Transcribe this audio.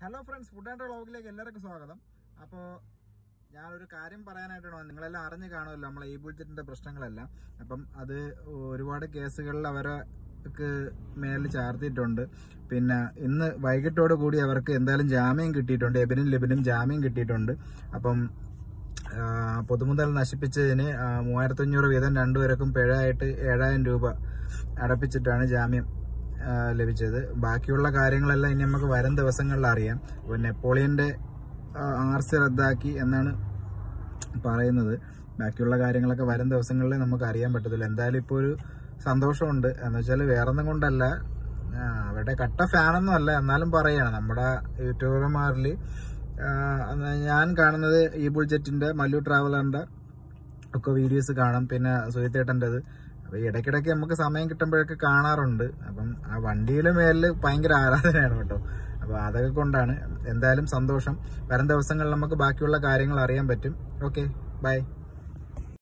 Hello friends food and വ്ളോഗിലേക്ക് എല്ലാവർക്കും സ്വാഗതം അപ്പോൾ ഞാനൊരു കാര്യം പറയാനായിട്ടാണ് വന്നത്. നിങ്ങളെല്ലാം അറിഞ്ഞു കാണുമല്ലോ നമ്മളെ ഈ ബുഡ്ജറ്റിന്റെ പ്രശ്നങ്ങളെല്ലാം അപ്പം അത് ഒരുപാട് കേസുകളിൽ അവർക്ക് മേലിൽ ചാർത്തിയിട്ടുണ്ട് പിന്നെ ഇന്ന് വൈകിട്ടോട് കൂടി അവർക്ക് എന്തായാലും ജാമ്യം കിട്ടിയിട്ടുണ്ട് എബിനും ലിബിനും ജാമ്യം കിട്ടിയിട്ടുണ്ട് അപ്പം ആ, പൊതുമുതൽ നശിപ്പിച്ചതിന് ആ, മൂവായിരത്തഞ്ഞൂറ് വീതം രണ്ടുപേർക്കും പിഴയായിട്ട് ഏഴായിരം രൂപ അടപ്പിച്ചിട്ടാണ് ജാമ്യം ആ, ലഭിച്ചത് ബാക്കിയുള്ള കാര്യങ്ങളെല്ലാം ഇനി നമുക്ക് വരും ദിവസങ്ങളിൽ അറിയാം അപ്പോൾ നെപ്പോളിയന്റെ ആർ സി റദ്ദാക്കി എന്നാണ് പറയുന്നത് ബാക്കിയുള്ള കാര്യങ്ങളൊക്കെ വരും ദിവസങ്ങളിൽ നമുക്ക് അറിയാൻ പറ്റത്തില്ല എന്തായാലും ഇപ്പോൾ ഒരു സന്തോഷമുണ്ട് എന്ന് വെച്ചാൽ വേറൊന്നും കൊണ്ടല്ല ആ, അവരുടെ കട്ട ഫാനൊന്നും അല്ല എന്നാലും പറയാണ് നമ്മുടെ യൂട്യൂബർമാരിൽ ഞാൻ കാണുന്നത് ഈ ബുൾജറ്റിന്റെ മല്ലു ട്രാവലറിന്റെ ഒക്കെ വീഡിയോസ് കാണും പിന്നെ സുഹിത്തേട്ടൻ്റെത് അപ്പൊ ഇടയ്ക്കിടയ്ക്ക് നമുക്ക് സമയം കിട്ടുമ്പോഴൊക്കെ കാണാറുണ്ട് അപ്പം ആ വണ്ടിയുടെ മേലിൽ ഭയങ്കര ആരാധനയാണ് കേട്ടോ അപ്പൊ അതൊക്കെ കൊണ്ടാണ് എന്തായാലും സന്തോഷം വരും ദിവസങ്ങളിൽ നമുക്ക് ബാക്കിയുള്ള കാര്യങ്ങൾ അറിയാൻ പറ്റും ഓക്കെ ബൈ